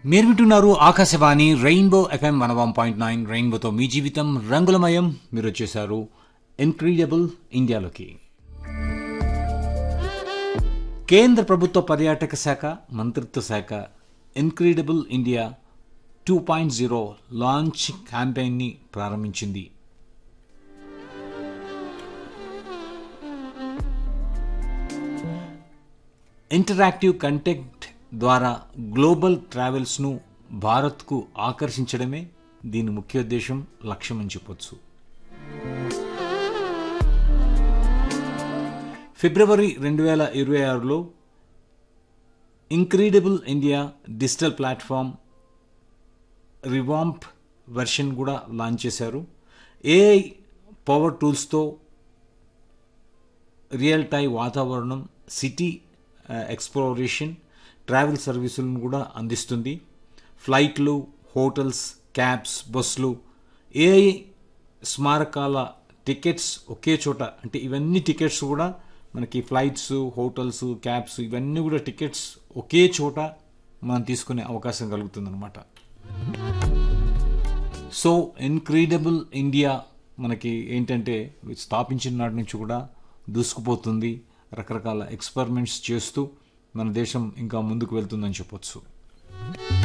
మీరు వింటున్నారు Akashvani Rainbow FM one one point nine రెయిన్బోతో మీ జీవితం రంగులమయం మీరు వచ్చేసారు ఇన్క్రీడియబుల్ ఇండియాలోకి కేంద్ర ప్రభుత్వ పర్యాటక శాఖ మంత్రిత్వ శాఖ Incredible India two point zero launch క్యాంపెయిన్ని ప్రారంభించింది ఇంటరాక్టివ్ కంటెంట్ ద్వారా గ్లోబల్ ట్రావెల్స్ను భారత్కు ఆకర్షించడమే దీని ముఖ్య ఉద్దేశం లక్ష్యం అని చెప్పొచ్చు ఫిబ్రవరి రెండు వేల ఇరవై ఆరులో Incredible India digital platform revamp version కూడా లాంచ్ చేశారు ఏఐ పవర్ టూల్స్తో రియల్ టైం వాతావరణం సిటీ ఎక్స్ప్లోరేషన్ ట్రావెల్ సర్వీసులను కూడా అందిస్తుంది ఫ్లైట్లు హోటల్స్ క్యాబ్స్ బస్సులు ఏఐ స్మారకాల టికెట్స్ ఒకే చోట అంటే ఇవన్నీ టికెట్స్ కూడా మనకి ఫ్లైట్స్ హోటల్స్ క్యాబ్స్ ఇవన్నీ కూడా టికెట్స్ ఒకే చోట మనం తీసుకునే అవకాశం కలుగుతుందన్నమాట సో ఇన్క్రీడబుల్ ఇండియా మనకి ఏంటంటే స్థాపించిన నాటి నుంచి కూడా దూసుకుపోతుంది రకరకాల ఎక్స్పెరిమెంట్స్ చేస్తూ మన దేశం ఇంకా ముందుకు వెళ్తుందని చెప్పొచ్చు